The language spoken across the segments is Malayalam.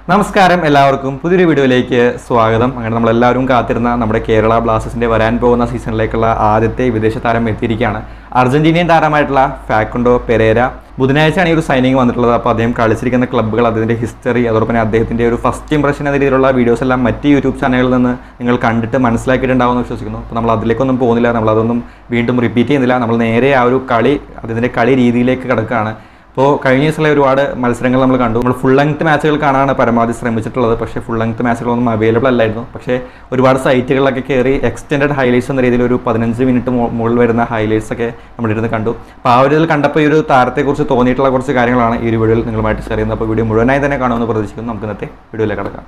നമസ്കാരം എല്ലാവർക്കും പുതിയൊരു വീഡിയോയിലേക്ക് സ്വാഗതം അങ്ങനെ നമ്മളെല്ലാവരും കാത്തിരുന്ന നമ്മുടെ കേരള ബ്ലാസ്റ്റേഴ്സിന്റെ വരാൻ പോകുന്ന സീസണിലേക്കുള്ള ആദ്യത്തെ വിദേശ താരം എത്തിയിരിക്കുകയാണ് അർജന്റീനിയൻ താരമായിട്ടുള്ള ഫാക്കുണ്ടോ പെരേര ബുധനാഴ്ചയാണ് ഈ ഒരു സൈനിങ് വന്നിട്ടുള്ളത് അപ്പോൾ അദ്ദേഹം കളിച്ചിരിക്കുന്ന ക്ലബ്ബുകൾ അതിൻ്റെ ഹിസ്റ്ററി അതോടൊപ്പം തന്നെ അദ്ദേഹത്തിൻ്റെ ഒരു ഫസ്റ്റ് ഇംപ്രഷൻ എന്ന രീതിയിലുള്ള വീഡിയോസ് എല്ലാം മറ്റ് യൂട്യൂബ് ചാനലുകളിൽ നിന്ന് നിങ്ങൾ കണ്ടിട്ട് മനസ്സിലാക്കിയിട്ടുണ്ടാവുമെന്ന് വിശ്വസിക്കുന്നു അപ്പോൾ നമ്മൾ അതിലേക്കൊന്നും പോകുന്നില്ല നമ്മളതൊന്നും വീണ്ടും റിപ്പീറ്റ് ചെയ്യുന്നില്ല നമ്മൾ നേരെ ആ ഒരു കളി അതിൻ്റെ കളി രീതിയിലേക്ക് കിടക്കുകയാണ് അപ്പോൾ കഴിഞ്ഞ ദിവസമുള്ള ഒരുപാട് മത്സരങ്ങൾ നമ്മൾ കണ്ടു നമ്മൾ ഫുൾ ലെങ്ത് മാച്ചുകൾ കാണാനാണ് പരമാവധി ശ്രമിച്ചിട്ടുള്ളത് പക്ഷേ ഫുൾ ലെങ്ത് മാച്ചുകളൊന്നും അവൈലബിൾ അല്ലായിരുന്നു പക്ഷേ ഒരുപാട് സൈറ്റുകളിലൊക്കെ കയറി എക്സ്റ്റെൻഡ് ഹൈലൈറ്റ്സ് എന്ന രീതിയിൽ ഒരു പതിനഞ്ച് മിനിറ്റ് മുകളിൽ വരുന്ന ഹൈലൈറ്റ്സ് ഒക്കെ നമ്മൾ ഇരുന്ന് കണ്ടു അപ്പോൾ ആ ഒരു ഇതിൽ കണ്ടപ്പോൾ ഈ ഒരു താരത്തെക്കുറിച്ച് തോന്നിയിട്ടുള്ള കുറച്ച് കാര്യങ്ങളാണ് ഈ ഒരു വീഡിയോയിൽ നിങ്ങളുമായിട്ട് ഷെയർ ചെയ്യുന്നത് അപ്പോൾ വീഡിയോ മുഴുവനായി തന്നെ കാണുമെന്ന് പ്രതീക്ഷിക്കുന്നു നമുക്ക് ഇന്നത്തെ വീഡിയോയിലേക്ക് കിടക്കാം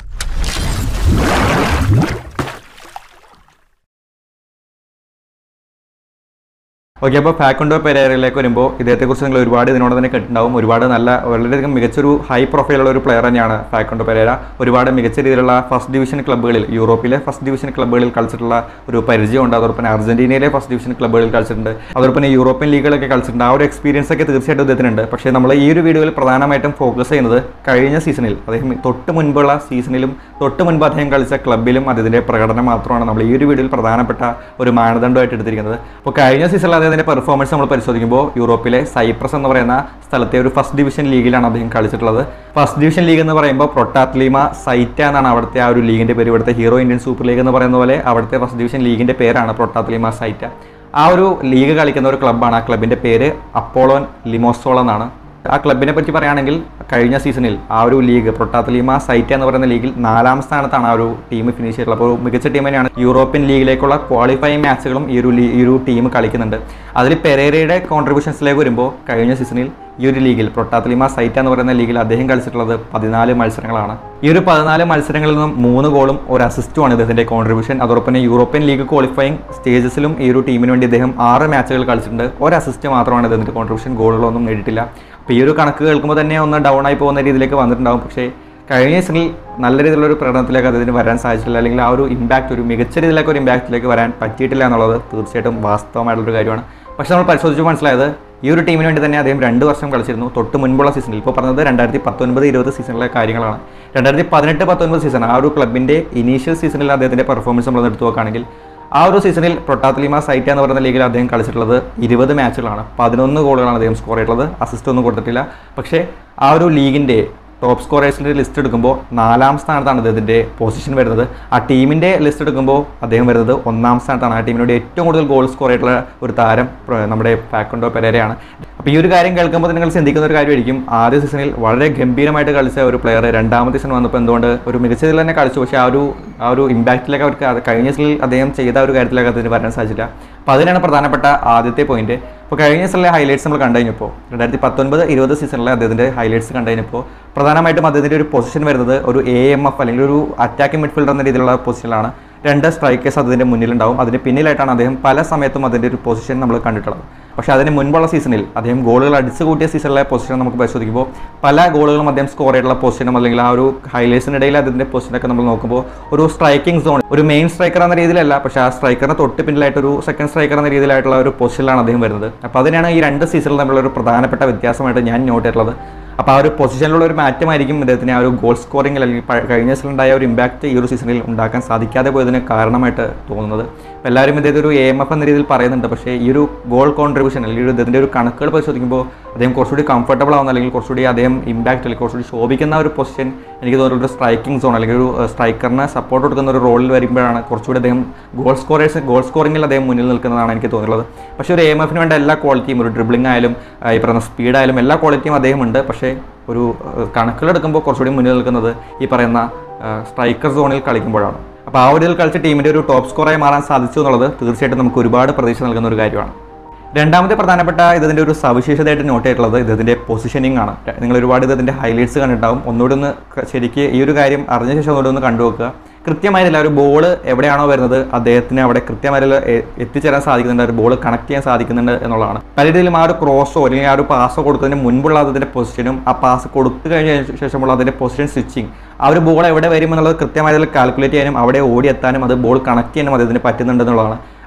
ഓക്കെ അപ്പോൾ ഫാക്കുണ്ടോ പെരേരയിലേക്ക് വരുമ്പോൾ ഇദ്ദേഹത്തെക്കുറിച്ച് നിങ്ങൾ ഒരുപാട് ഇതിനോട് തന്നെ കേട്ടിട്ടുണ്ടാവും ഒരുപാട് നല്ല വളരെയധികം മികച്ചൊരു ഹൈ പ്രൊഫൈലുള്ള ഒരു പ്ലെയർ തന്നെയാണ് ഫാക്കുണ്ടോ പെരേര ഒരുപാട് മികച്ച രീതിയിലുള്ള ഫസ്റ്റ് ഡിവിഷൻ ക്ലബ്ബുകളിൽ യൂറോപ്പിലെ ഫസ്റ്റ് ഡിവിഷൻ ക്ലബ്ബുകളിൽ കളിച്ചിട്ടുള്ള ഒരു പരിചയമുണ്ട് അതോടൊപ്പം തന്നെ അർജന്റീനയിലെ ഫസ്റ്റ് ഡിവിഷൻ ക്ലബ്ബുകളിൽ കളിച്ചിട്ടുണ്ട് അതോടൊപ്പം തന്നെ യൂറോപ്യൻ ലീഗുകളൊക്കെ കളിച്ചിട്ടുണ്ട് ആ ഒരു എക്സ്പീരിയൻസ് ഒക്കെ തീർച്ചയായിട്ടും ഇദ്ദേഹത്തിനുണ്ട് പക്ഷേ നമ്മൾ ഈ ഒരു വീഡിയോയിൽ പ്രധാനമായിട്ടും ഫോക്കസ് ചെയ്യുന്നത് കഴിഞ്ഞ സീസണിൽ അദ്ദേഹം തൊട്ട് മുൻപുള്ള സീസണിലും തൊട്ട് മുൻപ് അദ്ദേഹം കളിച്ച ക്ലബ്ബിലും അദ്ദേഹത്തിൻ്റെ പ്രകടനം മാത്രമാണ് നമ്മൾ ഈ ഒരു വീഡിയോയിൽ പ്രധാനപ്പെട്ട ഒരു മാനദണ്ഡമായിട്ട് എടുത്തിരിക്കുന്നത് അപ്പോൾ കഴിഞ്ഞ സീസണിൽ അദ്ദേഹത്തിൻ്റെ പെർഫോമൻസ് നമ്മൾ പരിശോധിക്കുമ്പോൾ യൂറോപ്പിലെ സൈപ്രസ് എന്ന് പറയുന്ന സ്ഥലത്തെ ഒരു ഫസ്റ്റ് ഡിവിഷൻ ലീഗിലാണ് അദ്ദേഹം കളിച്ചിട്ടുള്ളത് ഫസ്റ്റ് ഡിവിഷൻ ലീഗ് എന്ന് പറയുമ്പോൾ പ്രൊട്ടാത്ലീമ സൈറ്റ എന്നാണ് അവിടുത്തെ ആ ഒരു ലീഗിൻ്റെ പേര് ഇവിടുത്തെ ഹീറോ ഇന്ത്യൻ സൂപ്പർ ലീഗ് എന്ന് പറയുന്ന പോലെ അവിടുത്തെ ഫസ്റ്റ് ഡിവിഷൻ ലീഗിൻ്റെ പേരാണ് പ്രൊട്ടാത്ലീമ സൈറ്റ ആ ഒരു ലീഗ് കളിക്കുന്ന ഒരു ക്ലബ്ബാണ് ആ ക്ലബിൻ്റെ പേര് അപ്പോളോൻ ലിമോസോൾ എന്നാണ് ആ ക്ലബിനെ പറ്റി പറയുകയാണെങ്കിൽ കഴിഞ്ഞ സീസണിൽ ആ ഒരു ലീഗ് പ്രൊട്ടാത്തലീമ സൈറ്റ എന്ന് പറയുന്ന ലീഗിൽ നാലാം സ്ഥാനത്താണ് ആ ഒരു ടീം ഫിനിഷ് ചെയ്തിട്ടുള്ളത് അപ്പോൾ ഒരു മികച്ച ടീം തന്നെയാണ് യൂറോപ്യൻ ലീഗിലേക്കുള്ള ക്വാളിഫയിങ് മാച്ചുകളും ഈ ഒരു ലീ- ഈ ഒരു ടീം കളിക്കുന്നുണ്ട് അതിൽ പെരേരയുടെ കോൺട്രിബ്യൂഷൻസിലേക്ക് വരുമ്പോൾ കഴിഞ്ഞ സീസണിൽ ഈ ഒരു ലീഗിൽ പ്രൊട്ടാത്തലിമ സൈറ്റ എന്ന് പറയുന്ന ലീഗിൽ അദ്ദേഹം കളിച്ചിട്ടുള്ളത് പതിനാല് മത്സരങ്ങളാണ് ഈ ഒരു പതിനാല് മത്സരങ്ങളിൽ നിന്നും മൂന്ന് ഗോളും ഒരു അസിസ്റ്റുമാണ് ഇദ്ദേഹത്തിന്റെ കോൺട്രിബ്യൂഷൻ അതോടൊപ്പം തന്നെ യൂറോപ്യൻ ലീഗ് ക്വാളിഫയിങ് സ്റ്റേജസിലും ഈ ഒരു ടീമിന് വേണ്ടി അദ്ദേഹം ആറ് മാച്ചുകൾ കളിച്ചിട്ടുണ്ട് ഒരു അസിസ്റ്റ് മാത്രമാണ് ഇദ്ദേഹത്തിന്റെ കോൺട്രിബ്യൂഷൻ ഗോളുകളൊന്നും നേടിയിട്ടില്ല അപ്പോൾ ഈ ഒരു കണക്ക് കേൾക്കുമ്പോൾ തന്നെ ഒന്ന് ഡൗൺ ആയി പോകുന്ന രീതിയിലേക്ക് വന്നിട്ടുണ്ടാവും പക്ഷേ കഴിഞ്ഞ സീസണിൽ നല്ല രീതിയിലുള്ള ഒരു പ്രകടനത്തിലേക്ക് അദ്ദേഹത്തിന് വരാൻ സാധിച്ചിട്ടില്ല അല്ലെങ്കിൽ ആ ഒരു ഇമ്പാക്റ്റ് ഒരു മികച്ച രീതിയിലേക്ക് ഒരു ഇമ്പാക്റ്റിലേക്ക് വരാൻ പറ്റിയിട്ടില്ല എന്നുള്ളത് തീർച്ചയായിട്ടും വാസ്തവമായിട്ടുള്ളൊരു കാര്യമാണ് പക്ഷേ നമ്മൾ പരിശോധിച്ച് മനസ്സിലായത് ഈ ഒരു ടീമിന് വേണ്ടി തന്നെ അദ്ദേഹം രണ്ട് വർഷം കളിച്ചിരുന്നു തൊട്ട് മുൻപുള്ള സീസണിൽ ഇപ്പോൾ പറഞ്ഞത് രണ്ടായിരത്തി പത്തൊൻപത് ഇരുപത് സീസണിലെ കാര്യങ്ങളാണ് രണ്ടായിരത്തി പതിനെട്ട് പത്തൊൻപത് സീസൺ ആ ഒരു ക്ലബിൻ്റെ ഇനീഷ്യൽ സീസണിൽ അദ്ദേഹത്തിൻ്റെ പെർഫോമൻസ് നമ്മൾ എടുത്തു നോക്കുകയാണെങ്കിൽ ആ ഒരു സീസണിൽ പ്രൊട്ടാത്തലിമ സൈറ്റ എന്ന് പറയുന്ന ലീഗിൽ അദ്ദേഹം കളിച്ചിട്ടുള്ളത് ഇരുപത് മാച്ചുകളാണ് പതിനൊന്ന് ഗോളുകളാണ് അദ്ദേഹം സ്കോർ ചെയ്തിട്ടുള്ളത് അസിസ്റ്റ് ഒന്നും കൊടുത്തിട്ടില്ല പക്ഷേ ആ ഒരു ലീഗിൻ്റെ ടോപ്പ് സ്കോറേഴ്സിൻ്റെ ലിസ്റ്റ് എടുക്കുമ്പോൾ നാലാം സ്ഥാനത്താണ് അദ്ദേഹത്തിൻ്റെ പൊസിഷൻ വരുന്നത് ആ ടീമിൻ്റെ ലിസ്റ്റ് എടുക്കുമ്പോൾ അദ്ദേഹം വരുന്നത് ഒന്നാം സ്ഥാനത്താണ് ആ ടീമിനോട് ഏറ്റവും കൂടുതൽ ഗോൾ സ്കോർ ചെയ്തിട്ടുള്ള ഒരു താരം പ്ര- നമ്മുടെ പാക്കണ്ടോ പെരേരയാണ് അപ്പോൾ ഈ ഒരു കാര്യം കേൾക്കുമ്പോൾ നിങ്ങൾ ചിന്തിക്കുന്ന ഒരു കാര്യമായിരിക്കും ആദ്യ സീസണിൽ വളരെ ഗംഭീരമായിട്ട് കളിച്ച ഒരു പ്ലെയർ രണ്ടാമത്തെ സീസൺ വന്നപ്പോൾ എന്തുകൊണ്ട് ഒരു മികച്ച ഇതിൽ തന്നെ കളിച്ചു പക്ഷേ ആ ഒരു ആ ഒരു ഇമ്പാക്റ്റിലേക്ക് അവർക്ക് അത് കഴിഞ്ഞ സീസണിൽ അദ്ദേഹം ചെയ്ത ഒരു കാര്യത്തിലേക്ക് അതിന് വരാൻ സാധിച്ചില്ല അപ്പോൾ അതിനാണ് പ്രധാനപ്പെട്ട ആദ്യത്തെ പോയിന്റ് ഇപ്പോൾ കഴിഞ്ഞ സീസണിലെ ഹൈലൈറ്റ്സ് നമ്മൾ കണ്ടു കഴിഞ്ഞപ്പോൾ രണ്ടായിരത്തി പത്തൊൻപത് ഇരുപത് സീസണിലെ അദ്ദേഹത്തിൻ്റെ ഹൈലൈറ്റ്സ് കണ്ടു കഴിഞ്ഞപ്പോൾ പ്രധാനമായിട്ടും അദ്ദേഹത്തിൻ്റെ ഒരു പൊസിഷൻ വരുന്നത് ഒരു എ എം എഫ് അല്ലെങ്കിൽ ഒരു അറ്റാക്കിംഗ് മിഡ്ഫീൽഡർ എന്ന രീതിയിലുള്ള പൊസിഷനിലാണ് രണ്ട് സ്ട്രൈക്കേഴ്സ് അതിൻ്റെ മുന്നിലുണ്ടാവും അതിന് പിന്നിലായിട്ടാണ് അദ്ദേഹം പല സമയത്തും അതിൻ്റെ ഒരു പൊസിഷൻ നമ്മൾ കണ്ടിട്ടുള്ളത് പക്ഷേ അതിന് മുൻപുള്ള സീസണിൽ അദ്ദേഹം ഗോളുകൾ അടിച്ചു കൂട്ടിയ സീസണിലെ പൊസിഷൻ നമുക്ക് പരിശോധിക്കുമ്പോൾ പല ഗോളുകളും അദ്ദേഹം സ്കോർ ചെയ്തിട്ടുള്ള പൊസിഷനും അല്ലെങ്കിൽ ആ ഒരു ഹൈലൈറ്റ്സിനിടയിൽ അതിൻ്റെ പൊസിഷനൊക്കെ നമ്മൾ നോക്കുമ്പോൾ ഒരു സ്ട്രൈക്കിംഗ് സോൺ ഒരു മെയിൻ സ്ട്രൈക്കർ എന്ന രീതിയിലല്ല പക്ഷേ ആ സ്ട്രൈക്കറിന് തൊട്ട് പിന്നിലായിട്ട് ഒരു സെക്കൻഡ് സ്ട്രൈക്കർ എന്ന രീതിയിലായിട്ടുള്ള ഒരു പൊസിഷനിലാണ് അദ്ദേഹം വരുന്നത് അപ്പോൾ അതിനാണ് ഈ രണ്ട് സീസണിൽ തമ്മിലുള്ള ഒരു പ്രധാനപ്പെട്ട വ്യത്യാസമായിട്ട് ഞാൻ നോട്ട് ചെയ്തിട്ടുള്ളത് അപ്പോൾ ആ ഒരു പൊസിഷനിലുള്ള ഒരു മാറ്റമായിരിക്കും ഇദ്ദേഹത്തിന് ആ ഒരു ഗോൾ സ്കോറിംഗിൽ അല്ലെങ്കിൽ പ- കഴിഞ്ഞ സീസണിൽ ഉണ്ടായ ഒരു ഇമ്പാക്റ്റ് ഈ ഒരു സീസണിൽ ഉണ്ടാക്കാൻ സാധിക്കാതെ പോയതിന് കാരണമായിട്ട് തോന്നുന്നത് അപ്പോൾ എല്ലാവരും ഇദ്ദേഹത്തെ ഒരു എ എം എഫ് എന്ന രീതിയിൽ പറയുന്നുണ്ട് പക്ഷേ ഈ ഒരു ഗോൾ കോൺട്രിബ്യൂഷൻ അല്ലെങ്കിൽ ഒരു ഇതിൻ്റെ ഒരു കണക്കുകൾ പരിശോധിക്കുമ്പോൾ അദ്ദേഹം കുറച്ചുകൂടി കംഫർട്ടബിൾ ആവുന്ന അല്ലെങ്കിൽ കുറച്ചുകൂടി അദ്ദേഹം ഇമ്പാക്റ്റ് അല്ലെങ്കിൽ കുറച്ചുകൂടി ശോഭിക്കുന്ന ഒരു പൊസിഷൻ എനിക്ക് തോന്നുന്നു ഒരു സ്ട്രൈക്കിംഗ് സോൺ അല്ലെങ്കിൽ ഒരു സ്ട്രൈക്കറിന് സപ്പോർട്ട് കൊടുക്കുന്ന ഒരു റോളിൽ വരുമ്പോഴാണ് കുറച്ചുകൂടി അദ്ദേഹം ഗോൾ സ്കോറേഴ്സ് ഗോൾ സ്കോറിംഗിൽ അദ്ദേഹം മുന്നിൽ നിൽക്കുന്നതാണ് എനിക്ക് തോന്നുന്നത് പക്ഷേ ഒരു എം എഫിന് വേണ്ട എല്ലാ ക്വാളിറ്റിയും ഒരു ഡ്രിബ്ലിംഗ് ആയാലും ആ, ഈ പറയുന്ന സ്പീഡായാലും എല്ലാ ക്വാളിറ്റിയും അദ്ദേഹം ഉണ്ട് പക്ഷേ ഒരു ആ, കണക്കുകളെടുക്കുമ്പോൾ കുറച്ചുകൂടി മുന്നിൽ നിൽക്കുന്നത് ഈ പറയുന്ന സ്ട്രൈക്കർ സോണിൽ കളിക്കുമ്പോഴാണ് അപ്പോൾ ആ ഒരു ഇതിൽ കളിച്ച ടീമിൻ്റെ ഒരു ടോപ്പ് സ്കോറായി മാറാൻ സാധിച്ചു എന്നുള്ളത് തീർച്ചയായിട്ടും നമുക്ക് ഒരുപാട് പ്രതീക്ഷ നൽകുന്ന ഒരു കാര്യമാണ് രണ്ടാമത്തെ പ്രധാനപ്പെട്ട ഇതിൻ്റെ ഒരു സവിശേഷതയായിട്ട് നോട്ട് ചെയ്തിട്ടുള്ളത് ഇതിൻ്റെ പൊസിഷനിങ് ആണ് നിങ്ങൾ ഒരുപാട് ഇതിൻ്റെ ഹൈലൈറ്റ്സ് കണ്ടിട്ടുണ്ടാവും ഒന്നുകൂടി ഒന്ന് ക- ശരിക്ക് ഈ ഒരു കാര്യം അറിഞ്ഞ ശേഷം ഒന്നുകൂടി ഒന്ന് കണ്ടുവെക്കുക കൃത്യമായിട്ടില്ല ഒരു ബോൾ എവിടെയാണോ വരുന്നത് അദ്ദേഹത്തിന് അവിടെ കൃത്യമായിട്ട് എ- എത്തിച്ചേരാൻ സാധിക്കുന്നുണ്ട് ഒരു ബോൾ കണക്ട് ചെയ്യാൻ സാധിക്കുന്നുണ്ട് എന്നുള്ളതാണ് പല രീതിയിലും ആ ഒരു ക്രോസോ അല്ലെങ്കിൽ ആ ഒരു പാസോ കൊടുക്കുന്നതിന് മുൻപുള്ള അതിൻ്റെ പൊസിഷനും ആ പാസ് കൊടുത്തു കഴിഞ്ഞ ശേഷമുള്ള അതിൻ്റെ പൊസിഷൻ സ്വിച്ചിങ് ആ ഒരു ബോൾ എവിടെ വരും എന്നുള്ളത് കൃത്യമായി അതിൽ കാൽക്കുലേറ്റ് ചെയ്യാനും അവിടെ ഓടിയെത്താനും അത് ബോൾ കണക്ട് ചെയ്യാനും അദ്ദേഹത്തിന് പറ്റുന്നുണ്ട് എന്നുള്ളതാണ്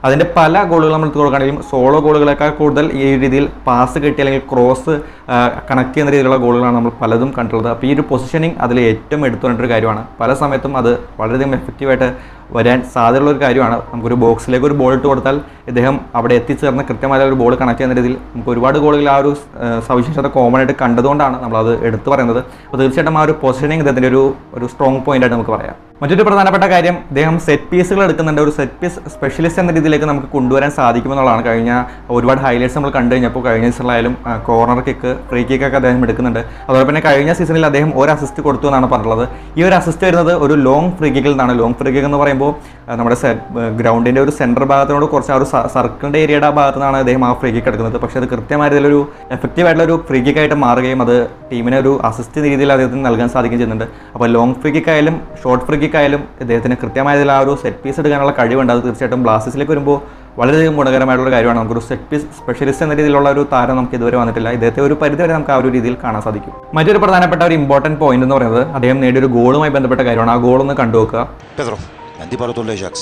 അതിൻ്റെ പല ഗോളുകൾ നമ്മൾ നോക്കുകയാണെങ്കിലും സോളോ ഗോളുകളേക്കാൾ കൂടുതൽ ഈ ഒരു രീതിയിൽ പാസ് കിട്ടി അല്ലെങ്കിൽ ക്രോസ് കണക്ട് ചെയ്യുന്ന രീതിയിലുള്ള ഗോളുകളാണ് നമ്മൾ പലതും കണ്ടിട്ടുള്ളത് അപ്പോൾ ഈ ഒരു പൊസിഷനിങ് അതിൽ ഏറ്റവും എടുത്തു പറഞ്ഞിട്ടൊരു കാര്യമാണ് പല സമയത്തും അത് വളരെയധികം എഫക്റ്റീവായിട്ട് വരാൻ സാധ്യതയുള്ള ഒരു കാര്യമാണ് നമുക്കൊരു ബോക്സിലേക്ക് ഒരു ബോൾ ഇട്ട് കൊടുത്താൽ ഇദ്ദേഹം അവിടെ എത്തിച്ചേർന്ന് കൃത്യമായ ഒരു ബോൾ കണക്ട് ചെയ്യുന്ന രീതിയിൽ നമുക്ക് ഒരുപാട് ഗോളുകൾ ആ ഒരു ആ, സവിശേഷത കോമൺ ആയിട്ട് കണ്ടതുകൊണ്ടാണ് നമ്മളത് എടുത്തു പറയുന്നത് അപ്പോൾ തീർച്ചയായിട്ടും ആ ഒരു പൊസിഷനിങ് ഇദ്ദേഹത്തിൻ്റെ ഒരു ഒരു സ്ട്രോങ് പോയിന്റ് ആയിട്ട് നമുക്ക് പറയാം മറ്റൊരു പ്രധാനപ്പെട്ട കാര്യം ഇദ്ദേഹം സെറ്റ് പീസുകൾ എടുക്കുന്നുണ്ട് ഒരു സെറ്റ് പീസ് സ്പെഷ്യലിസ്റ്റ് എന്ന രീതിയിലേക്ക് നമുക്ക് കൊണ്ടുവരാൻ സാധിക്കുമെന്നുള്ളതാണ് കഴിഞ്ഞ ഒരുപാട് ഹൈലൈറ്റ്സ് നമ്മൾ കണ്ടു കഴിഞ്ഞപ്പോൾ കഴിഞ്ഞ സീസണിലായാലും കോർണർ കിക്ക് ഫ്രീ കിക്ക് ഒക്കെ അദ്ദേഹം എടുക്കുന്നുണ്ട് അതുപോലെ തന്നെ കഴിഞ്ഞ സീസണിൽ അദ്ദേഹം ഒരു അസിസ്റ്റ് കൊടുത്തു എന്നാണ് പറഞ്ഞിട്ടുള്ളത് ഈ ഒരു അസിസ്റ്റ് വരുന്നത് ഒരു ലോങ് ഫ്രീ കിക്കിൽ നിന്നാണ് ലോങ് ഫ്രീ കിക്ക് എന്ന് പറയുമ്പോൾ ആ, നമ്മുടെ ഗ്രൗണ്ടിൻ്റെ ഒരു സെൻറ്റർ ഭാഗത്തിനോട് കുറച്ച് ആ ഒരു സർക്കിളിൻ്റെ ഏരിയയുടെ ആ ഭാഗത്തു നിന്നാണ് അദ്ദേഹം ആ ഫ്രീ കിക്ക് എടുക്കുന്നത് പക്ഷേ അത് കൃത്യമായ രീതിയിലൊരു എഫക്റ്റീവ് ആയിട്ടുള്ള ഒരു ഫ്രീ കിക്ക് ആയിട്ട് മാറുകയും അത് ടീമിനെ ഒരു അസിസ്റ്റ് രീതിയിൽ അദ്ദേഹത്തിന് നൽകാൻ സാധിക്കുകയും ചെയ്യുന്നുണ്ട് അപ്പോൾ ലോങ് ഫ്രീ കിക്ക് ആയാലും ഷോർട്ട് ഫ്രീ കിക്ക് ആയാലും ഇദ്ദേഹത്തിന് കൃത്യമായ രീതിയിൽ ആ ഒരു സെറ്റ് പീസ് എടുക്കാനുള്ള കഴിവുണ്ട് അത് തീർച്ചയായിട്ടും ബ്ലാസ്റ്റേഴ്സിലേക്ക് വരുമ്പോൾ വളരെയധികം ഗുണകരമായിട്ടുള്ള ഒരു കാര്യമാണ് നമുക്കൊരു സെറ്റ് പീസ് സ്പെഷ്യലിസ്റ്റ് എന്ന രീതിയിലുള്ള ഒരു താരം നമുക്ക് ഇതുവരെ വന്നിട്ടില്ല ഇദ്ദേഹത്തെ ഒരു പരിധി വരെ നമുക്ക് ആ ഒരു രീതിയിൽ കാണാൻ സാധിക്കും മറ്റൊരു പ്രധാനപ്പെട്ട ഒരു ഇമ്പോർട്ടൻറ്റ് പോയിന്റ് എന്ന് പറയുന്നത് അദ്ദേഹം നേടിയ ഒരു ഗോളുമായി ബന്ധപ്പെട്ട കാര്യമാണ് ആ ഗോൾ ഒന്ന് കണ്ടുവെക്കുക Pedro, αντίπαλο του Λέζαξ.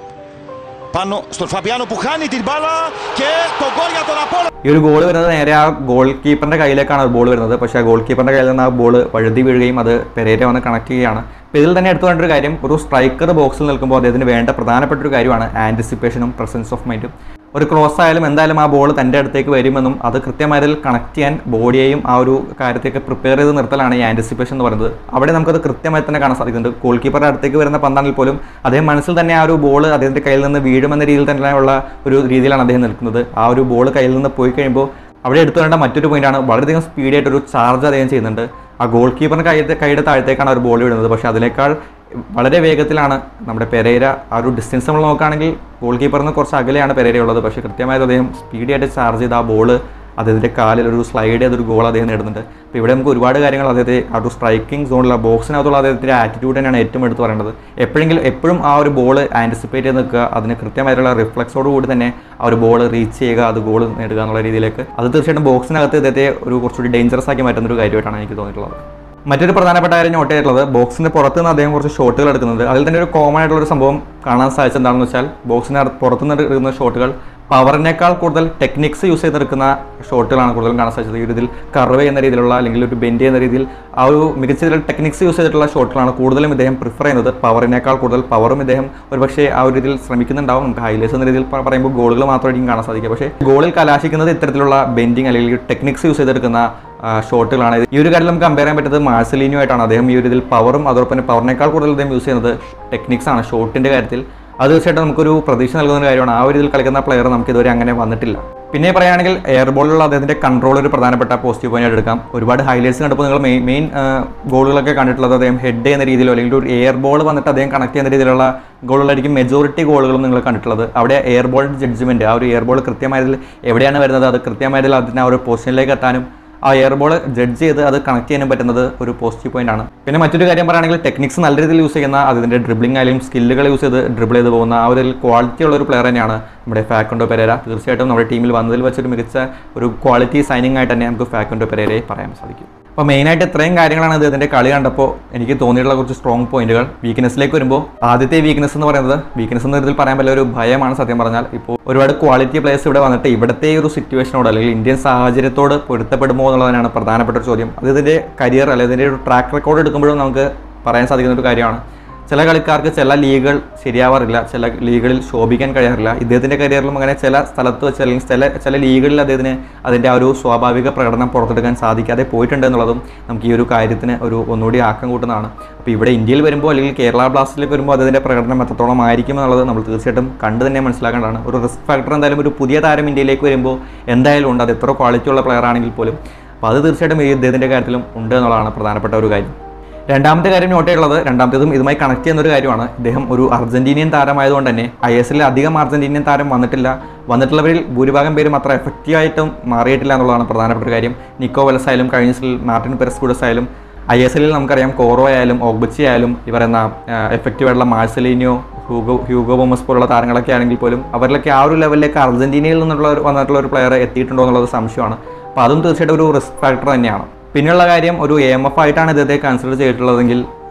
Πάνω στον Φαβιάνο που χάνει την μπάλα και το γκολ για τον Απόλλωνα. ഈ ഒരു ഗോൾ വരുന്നത് നേരെ ആ ഗോൾ കീപ്പറിന്റെ കയ്യിലേക്കാണ് ബോൾ വരുന്നത് പക്ഷേ ആ ഗോൾ കീപ്പറിന്റെ കയ്യിൽ നിന്ന് ആ ബോൾ വഴുതി വീഴുകയും അത് പെരേര വന്ന് കണക്ട് ചെയ്യുകയാണ് അപ്പോൾ ഇതിൽ തന്നെ എടുത്തു വേണ്ട ഒരു കാര്യം ഒരു സ്ട്രൈക്കർ ബോക്സിൽ നിൽക്കുമ്പോൾ അദ്ദേഹത്തിന് വേണ്ട പ്രധാനപ്പെട്ട ഒരു കാര്യമാണ് ആൻറ്റിസിപ്പേഷനും പ്രസൻസ് ഓഫ് മൈൻഡും ഒരു ക്രോസ് ആയാലും എന്തായാലും ആ ബോൾ തൻ്റെ അടുത്തേക്ക് വരുമെന്നും അത് കൃത്യമായതിൽ കണക്ട് ചെയ്യാൻ ബോഡിയെയും ആ ഒരു കാര്യത്തേക്ക് പ്രിപ്പയർ ചെയ്ത് നിർത്തലാണ് ഈ ആൻറ്റിസിപ്പേഷൻ എന്ന് പറയുന്നത് അവിടെ നമുക്കത് കൃത്യമായി തന്നെ കാണാൻ സാധിക്കുന്നുണ്ട് ഗോൾ കീപ്പറുടെ അടുത്തേക്ക് വരുന്ന പന്താണെങ്കിൽ പോലും അദ്ദേഹം മനസ്സിൽ തന്നെ ആ ഒരു ബോൾ അദ്ദേഹത്തിൻ്റെ കയ്യിൽ നിന്ന് വീഴുമെന്ന രീതിയിൽ തന്നെയുള്ള ഒരു രീതിയിലാണ് അദ്ദേഹം നിൽക്കുന്നത് ആ ഒരു ബോൾ കയ്യിൽ നിന്ന് പോയി കഴിയുമ്പോൾ അവിടെ എടുത്തു വരേണ്ട മറ്റൊരു പോയിന്റാണ് വളരെയധികം സ്പീഡായിട്ട് ഒരു ചാർജ് അദ്ദേഹം ചെയ്യുന്നുണ്ട് ആ ഗോൾ കീപ്പറിന് കൈയുടെ കൈയുടെ താഴത്തേക്കാണ് ഒരു ബോൾ വിടുന്നത് പക്ഷേ അതിനേക്കാൾ വളരെ വേഗത്തിലാണ് നമ്മുടെ പെരേര ആ ഒരു ഡിസ്റ്റൻസ് നമ്മൾ നോക്കുകയാണെങ്കിൽ ഗോൾ കീപ്പറിന് കുറച്ച് അകലെയാണ് പെരേര ഉള്ളത് പക്ഷേ കൃത്യമായത് അദ്ദേഹം സ്പീഡിയായിട്ട് ചാർജ് ചെയ്ത് ആ ബോൾ അദ്ദേഹത്തിൻ്റെ കാലിൽ ഒരു സ്ലൈഡ് ചെയ്തൊരു ഗോൾ അദ്ദേഹം നേടുന്നുണ്ട് അപ്പോൾ ഇവിടെ നമുക്ക് ഒരുപാട് കാര്യങ്ങൾ അദ്ദേഹത്തെ ആ ഒരു സ്ട്രൈക്കിംഗ് സോണിലുള്ള ബോക്സിനകത്തുള്ള അദ്ദേഹത്തിൻ്റെ ആറ്റിറ്റ്യൂഡ് തന്നെയാണ് ഏറ്റവും എടുത്ത് പറയേണ്ടത് എപ്പോഴെങ്കിലും എപ്പോഴും ആ ഒരു ബോൾ ആൻറ്റിസിപ്പേറ്റ് ചെയ്ത് നിൽക്കുക അതിന് കൃത്യമായിട്ടുള്ള റിഫ്ലക്സോട് കൂടി തന്നെ ആ ഒരു ബോൾ റീച്ച് ചെയ്യുക അത് ഗോൾ നേടുക എന്നുള്ള രീതിയിലേക്ക് അത് തീർച്ചയായിട്ടും ബോക്സിനകത്ത് ഇദ്ദേഹത്തെ ഒരു കുറച്ചുകൂടി ഡേഞ്ചറസ് ആക്കി മാറ്റുന്ന ഒരു കാര്യമായിട്ടാണ് എനിക്ക് തോന്നിയിട്ടുള്ളത് മറ്റൊരു പ്രധാനപ്പെട്ട കാര്യം നോട്ട് ചെയ്തിട്ടുള്ളത് ബോക്സിന്റെ പുറത്ത് നിന്ന് അദ്ദേഹം കുറച്ച് ഷോട്ടുകൾ എടുക്കുന്നുണ്ട് അതിൽ തന്നെ ഒരു കോമൺ ആയിട്ടുള്ള ഒരു സംഭവം കാണാൻ സാധിച്ചത് എന്താണെന്ന് വെച്ചാൽ ബോക്സിന് പുറത്തു നിന്ന് എടുക്കുന്ന ഷോട്ടുകൾ പവറിനേക്കാൾ കൂടുതൽ ടെക്നിക്സ് യൂസ് ചെയ്തെടുക്കുന്ന ഷോട്ടുകളാണ് കൂടുതലും കാണാൻ സാധിച്ചത് ഈ ഒരു ഇതിൽ കർവ് ചെയ്യുന്ന രീതിയിലുള്ള അല്ലെങ്കിൽ ഒരു ബെൻഡ് ചെയ്യുന്ന രീതിയിൽ ആ ഒരു മികച്ച രീതിയിൽ ടെക്നിക്സ് യൂസ് ചെയ്തിട്ടുള്ള ഷോട്ടുകളാണ് കൂടുതലും ഇദ്ദേഹം പ്രിഫർ ചെയ്യുന്നത് പവറിനേക്കാൾ കൂടുതൽ പവറും ഇദ്ദേഹം ഒരുപക്ഷേ ആ ഒരു രീതിയിൽ ശ്രമിക്കുന്നുണ്ടാവും നമുക്ക് ഹൈലൈറ്റ്സ് എന്ന രീതിയിൽ പ- പറയുമ്പോൾ ഗോളുകൾ മാത്രമായിരിക്കും കാണാൻ സാധിക്കുക പക്ഷേ ഗോളിൽ കലാശിക്കുന്നത് ഇത്തരത്തിലുള്ള ബെൻഡിങ് അല്ലെങ്കിൽ ടെക്നിക്സ് യൂസ് ചെയ്തെടുക്കുന്ന ആ, ഷോട്ടുകളാണ് ഇത്. ഈ ഒരു കാര്യം നമുക്ക് കമ്പയർ ചെയ്യാൻ പറ്റുന്നത് മാർസലിനോ ആയിട്ടാണ് അദ്ദേഹം ഈ ഒരു ഇതിൽ പവറും അതോടൊപ്പം തന്നെ പവറിനേക്കാൾ കൂടുതൽ അദ്ദേഹം യൂസ് ചെയ്യുന്നത് ടെക്നിക്സ് ആണ് ഷോട്ടിന്റെ കാര്യത്തിൽ അത് തീർച്ചയായിട്ടും നമുക്കൊരു പ്രതീക്ഷ നൽകുന്ന ഒരു കാര്യമാണ് ആ ഒരു ഇതിൽ കളിക്കുന്ന പ്ലെയർ നമുക്ക് ഇതുവരെ അങ്ങനെ വന്നിട്ടില്ല പിന്നെ പറയുകയാണെങ്കിൽ എയർ ബോളിലുള്ള അദ്ദേഹത്തിന്റെ കൺട്രോൾ ഒരു പ്രധാനപ്പെട്ട പോസിറ്റീവ് പോയിന്റ് എടുക്കാം ഒരുപാട് ഹൈലൈറ്റ്സ് കണ്ടപ്പോൾ നിങ്ങൾ മെയിൻ മെയിൻ ഗോളുകളൊക്കെ കണ്ടിട്ടുള്ളത് അദ്ദേഹം ഹെഡ് ചെയ്യുന്ന രീതിയിലോ അല്ലെങ്കിൽ ഒരു എയർ ബോൾ വന്നിട്ട് അദ്ദേഹം കണക്ട് ചെയ്യുന്ന രീതിയിലുള്ള ഗോളുകളായിരിക്കും മെജോറിറ്റി ഗോളുകളും നിങ്ങൾ കണ്ടിട്ടുള്ളത് അവിടെ എയർ ബോൾ ജഡ്ജ്മെന്റ് ആ ഒരു എയർ ബോൾ കൃത്യമായതിൽ എവിടെയാണ് വരുന്നത് അത് കൃത്യമായതിൽ അതിന് ആ ഒരു പൊസിഷനിലേക്ക് എത്താനും ആ എയർ ബോൾ ജഡ്ജ് ചെയ്ത് അത് കണക്ട് ചെയ്യാനും പറ്റുന്നത് ഒരു പോസിറ്റീവ് പോയിന്റ് ആണ് പിന്നെ മറ്റൊരു കാര്യം പറയുകയാണെങ്കിൽ ടെക്നിക്സ് നല്ല രീതിയിൽ യൂസ് ചെയ്യുന്ന അതിന്റെ ഡ്രിബ്ലിംഗ് ആയാലും സ്കില്ലുകൾ യൂസ് ചെയ്ത് ഡ്രിബിൾ ചെയ്ത് പോകുന്ന ആ ഒരു ക്വാളിറ്റി ഉള്ള ഒരു പ്ലെയർ തന്നെയാണ് നമ്മുടെ ഫാക്കോണ്ടോ പെരേര തീർച്ചയായിട്ടും നമ്മുടെ ടീമിൽ വന്നതിൽ വെച്ചൊരു മികച്ച ഒരു ക്വാളിറ്റി സൈനിങ് ആയിട്ട് തന്നെ നമുക്ക് ഫാക്കോണ്ടോ പെരേരയെ പറയാൻ സാധിക്കും അപ്പോൾ മെയിനായിട്ട് ഇത്രയും കാര്യങ്ങളാണ് ഇദ്ദേഹത്തിൻ്റെ കളി കണ്ടപ്പോൾ എനിക്ക് തോന്നിയിട്ടുള്ള കുറച്ച് സ്ട്രോങ് പോയിന്റുകൾ വീക്ക്നെസ്സിലേക്ക് വരുമ്പോൾ ആദ്യത്തെ വീക്ക്നെസ് എന്ന് പറയുന്നത് വീക്ക്നെസ് എന്ന ഇതിൽ പറയാൻ പറ്റില്ല ഒരു ഭയമാണ് സത്യം പറഞ്ഞാൽ ഇപ്പോൾ ഒരുപാട് ക്വാളിറ്റി പ്ലേയേഴ്സ് ഇവിടെ വന്നിട്ട് ഇവിടുത്തെ ഒരു സിറ്റുവേഷനോട് അല്ലെങ്കിൽ ഇന്ത്യൻ സാഹചര്യത്തോട് പൊരുത്തപ്പെടുമോ എന്നുള്ളതാണ് പ്രധാനപ്പെട്ട ഒരു ചോദ്യം അത് ഇതിൻ്റെ കരിയർ അല്ലെങ്കിൽ ഇതിൻ്റെ ഒരു ട്രാക്ക് റെക്കോർഡ് എടുക്കുമ്പോഴും നമുക്ക് പറയാൻ സാധിക്കുന്ന ഒരു കാര്യമാണ് ചില കളിക്കാർക്ക് ചില ലീഗുകൾ ശരിയാവാറില്ല ചില ലീഗുകളിൽ ശോഭിക്കാൻ കഴിയാറില്ല ഇദ്ദേഹത്തിൻ്റെ കരിയറിലും അങ്ങനെ ചില സ്ഥലത്ത് വെച്ച് അല്ലെങ്കിൽ ചില ചില ലീഗുകളിൽ അദ്ദേഹത്തിന് അതിൻ്റെ ആ ഒരു സ്വാഭാവിക പ്രകടനം പുറത്തെടുക്കാൻ സാധിക്കാതെ പോയിട്ടുണ്ട് എന്നുള്ളതും നമുക്ക് ഈ ഒരു കാര്യത്തിന് ഒരു ഒന്നുകൂടി ആക്കം കൂട്ടുന്നതാണ് അപ്പോൾ ഇവിടെ ഇന്ത്യയിൽ വരുമ്പോൾ അല്ലെങ്കിൽ കേരള ബ്ലാസ്റ്റിലേക്ക് വരുമ്പോൾ അതിൻ്റെ പ്രകടനം എത്രത്തോളം ആയിരിക്കും എന്നുള്ളത് നമ്മൾ തീർച്ചയായിട്ടും കണ്ട് തന്നെ മനസ്സിലാക്കേണ്ടതാണ് ഒരു റിസ്ക് ഫാക്ടർ എന്തായാലും ഒരു പുതിയ താരം ഇന്ത്യയിലേക്ക് വരുമ്പോൾ എന്തായാലും ഉണ്ട് അത് എത്ര ക്വാളിറ്റി ഉള്ള പ്ലെയർ ആണെങ്കിൽ പോലും അപ്പോൾ അത് തീർച്ചയായിട്ടും ഈ ഇദ്ദേഹത്തിൻ്റെ കാര്യത്തിലും ഉണ്ട് എന്നുള്ളതാണ് പ്രധാനപ്പെട്ട ഒരു കാര്യം രണ്ടാമത്തെ കാര്യം നോട്ട് ചെയ്തുള്ളത് രണ്ടാമത്തേതും ഇതുമായി കണക്ട് ചെയ്യുന്ന ഒരു കാര്യമാണ് ഇദ്ദേഹം ഒരു അർജന്റീനിയൻ താരമായതുകൊണ്ട് തന്നെ ഐ എസ് എല്ലിൽ അധികം അർജന്റീനിയൻ താരം വന്നിട്ടില്ല വന്നിട്ടുള്ളവരിൽ ഭൂരിഭാഗം പേരും അത്ര എഫക്റ്റീവായിട്ടും മാറിയിട്ടില്ല എന്നുള്ളതാണ് പ്രധാനപ്പെട്ട ഒരു കാര്യം നിക്കോ വെലസ് ആയാലും കഴിഞ്ഞ സീസണിൽ മാർട്ടിൻ പെരസ്കൂഡസ് ആയാലും ഐ എസ് എല്ലിൽ നമുക്കറിയാം കോറോ ആയാലും ഓഗ്ബച്ചി ആയാലും ഈ പറയുന്ന എഫക്റ്റീവ് ആയിട്ടുള്ള മാർസലിനിയോ ഹ്യൂഗോ ഹ്യൂഗോ ബോമസ് പോലുള്ള താരങ്ങളൊക്കെ ആണെങ്കിൽ പോലും അവരിലൊക്കെ ആ ഒരു ലെവലിലേക്ക് അർജന്റീനയിൽ നിന്നുള്ള ഒരു- വന്നിട്ടുള്ള ഒരു പ്ലെയർ എത്തിയിട്ടുണ്ടോ എന്നുള്ളത് സംശയമാണ് അപ്പോൾ അതും തീർച്ചയായിട്ടും ഒരു റിസ്ക് ഫാക്ടർ തന്നെയാണ് പിന്നെയുള്ള കാര്യം ഒരു എം എഫ് ആയിട്ടാണ് ഇദ്ദേഹത്തെ കൺസിഡർ ചെയ്തിട്ടുള്ളതെങ്കിൽ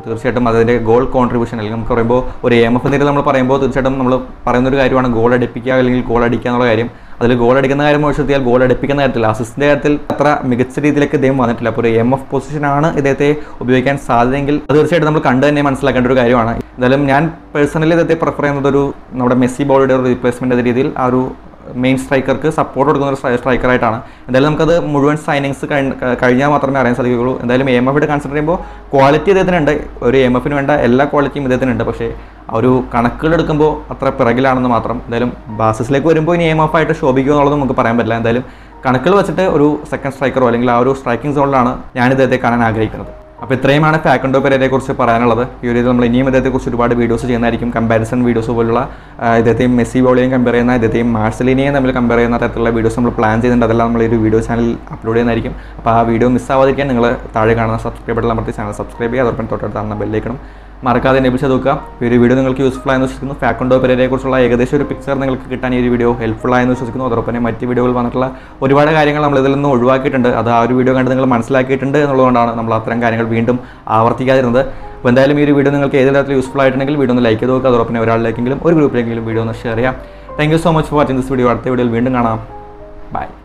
തീർച്ചയായിട്ടും അതിൻ്റെ ഗോൾ കോൺട്രിബ്യൂഷൻ അല്ലെങ്കിൽ നമുക്ക് പറയുമ്പോൾ ഒരു എം എഫ് നില നമ്മൾ പറയുമ്പോൾ തീർച്ചയായിട്ടും നമ്മൾ പറയുന്ന ഒരു കാര്യമാണ് ഗോൾ അടിപ്പിക്കുക അല്ലെങ്കിൽ ഗോൾ അടിക്കുക എന്നുള്ള കാര്യം അതിൽ ഗോൾ അടിക്കുന്ന കാര്യം മോശത്തിയാൽ ഗോൾ അടിപ്പിക്കുന്ന കാര്യത്തിൽ അസിസ്റ്റിൻ്റെ കാര്യത്തിൽ അത്ര മികച്ച രീതിയിലേക്ക് ഇദ്ദേഹം വന്നിട്ടില്ല അപ്പോൾ ഒരു എം എഫ് പൊസിഷനാണ് ഇദ്ദേഹത്തെ ഉപയോഗിക്കാൻ സാധ്യതയെങ്കിൽ അത് തീർച്ചയായിട്ടും നമ്മൾ കണ്ടു തന്നെ മനസ്സിലാക്കേണ്ട ഒരു കാര്യമാണ് എന്തായാലും ഞാൻ പേഴ്സണലി ഇദ്ദേഹത്തെ പ്രിഫർ ചെയ്യുന്നത് ഒരു നമ്മുടെ മെസ്സി ബോളിയുടെ ഒരു റീപ്ലേസ്മെൻ്റ് എന്ന രീതിയിൽ ആ ഒരു മെയിൻ സ്ട്രൈക്കർക്ക് സപ്പോർട്ട് കൊടുക്കുന്ന ഒരു സ്ട്രൈക്കറായിട്ടാണ് എന്തായാലും നമുക്കത് മുഴുവൻ സൈനിങ്സ് കഴിഞ്ഞാൽ മാത്രമേ അറിയാൻ സാധിക്കുകയുള്ളൂ എന്തായാലും എം എഫ് കൺസിഡർ ചെയ്യുമ്പോൾ ക്വാളിറ്റി ഇദ്ദേഹത്തിനുണ്ട് ഒരു എം എഫിന് വേണ്ട എല്ലാ ക്വാളിറ്റിയും ഇദ്ദേഹത്തിനുണ്ട് പക്ഷേ ആ ഒരു കണക്കുകൾ എടുക്കുമ്പോൾ അത്ര പിറകിലാണെന്ന് മാത്രം എന്തായാലും ബാസിസിലേക്ക് വരുമ്പോൾ ഇനി എം എഫ് ആയിട്ട് ശോഭിക്കുക എന്നുള്ളത് നമുക്ക് പറയാൻ പറ്റില്ല എന്തായാലും കണക്കുകൾ വെച്ചിട്ട് ഒരു സെക്കൻഡ് സ്ട്രൈക്കറോ അല്ലെങ്കിൽ ആ ഒരു സ്ട്രൈക്കിംഗ് സോണിലാണ് ഞാൻ ഇദ്ദേഹത്തെ കാണാൻ ആഗ്രഹിക്കുന്നത് അപ്പോൾ ഇത്രയുമാണ് ഫാക്കൻഡോ പെരയെ കുറിച്ച് പറയാനുള്ളത് ഈ ഒരു ഇത് നമ്മൾ ഇനിയും ഇദ്ദേഹത്തെക്കുറിച്ച് ഒരുപാട് വീഡിയോസ് ചെയ്യുന്നതായിരിക്കും കമ്പാരിസൺ വീഡിയോസ് പോലുള്ള ആ, ഇദ്ദേഹത്തെയും മെസ്സി ബോളിയെയും കമ്പയർ ചെയ്യുന്ന ഇദ്ദേഹത്തെയും മാർസലിനെയും തമ്മിൽ കമ്പയർ ചെയ്യുന്ന തരത്തിലുള്ള വീഡിയോസ് നമ്മൾ പ്ലാൻ ചെയ്യുന്നുണ്ട് അതെല്ലാം നമ്മൾ ഈ ഒരു വീഡിയോ ചാനൽ അപ്ലോഡ് ചെയ്യുന്നതായിരിക്കും അപ്പോൾ ആ വീഡിയോ മിസ്സാവാതിരിക്കാൻ നിങ്ങൾ താഴെ കാണുന്ന സബ്സ്ക്രൈബ് ബട്ടൺ അമർത്തി ചാനൽ സബ്സ്ക്രൈബ് ചെയ്യുക അതോടൊപ്പം തൊട്ടടുത്ത് ബെല്ലേക്കണം മറക്കാതെ എനേബിൾ ചെയ്ത് നോക്കുക ഈ ഒരു വീഡിയോ നിങ്ങൾക്ക് യൂസ്ഫുൾ ആയെന്ന് വിശ്വസിക്കുന്നു ഫാക്കണ്ടോ പെരയെ കുറിച്ചുള്ള ഏകദേശം ഒരു പിക്ചർ നിങ്ങൾക്ക് കിട്ടാൻ ഈ ഒരു വീഡിയോ ഹെൽപ്ഫുൾ ആയെന്ന് വിശ്വസിക്കുന്നു അതോടൊപ്പം തന്നെ മറ്റ് വീഡിയോകൾ വന്നിട്ടുള്ള ഒരുപാട് കാര്യങ്ങൾ നമ്മൾ ഇതിൽ നിന്ന് ഒഴിവാക്കിയിട്ടുണ്ട് അത് ആ ഒരു വീഡിയോ കണ്ട് നിങ്ങൾ മനസ്സിലാക്കിയിട്ടുണ്ട് എന്നുള്ളതുകൊണ്ടാണ് നമ്മൾ അത്തരം കാര്യങ്ങൾ വീണ്ടും ആവർത്തിക്കാതിരുന്നത് അപ്പോൾ എന്തായാലും ഈ ഒരു വീഡിയോ നിങ്ങൾക്ക് ഏത് തരത്തിൽ യൂസ്ഫുൾ ആയിട്ടുണ്ടെങ്കിൽ വീഡിയോ ഒന്ന് ലൈക്ക് ചെയ്ത് നോക്കുക അതോടൊപ്പം തന്നെ ഒരാളിലേക്കെങ്കിലും ഒരു ഗ്രൂപ്പിലെങ്കിലും വീഡിയോ ഒന്ന് ഷെയർ ചെയ്യാം thank you so much for watching this video അടുത്ത വീഡിയോയിൽ വീണ്ടും കാണാം ബൈ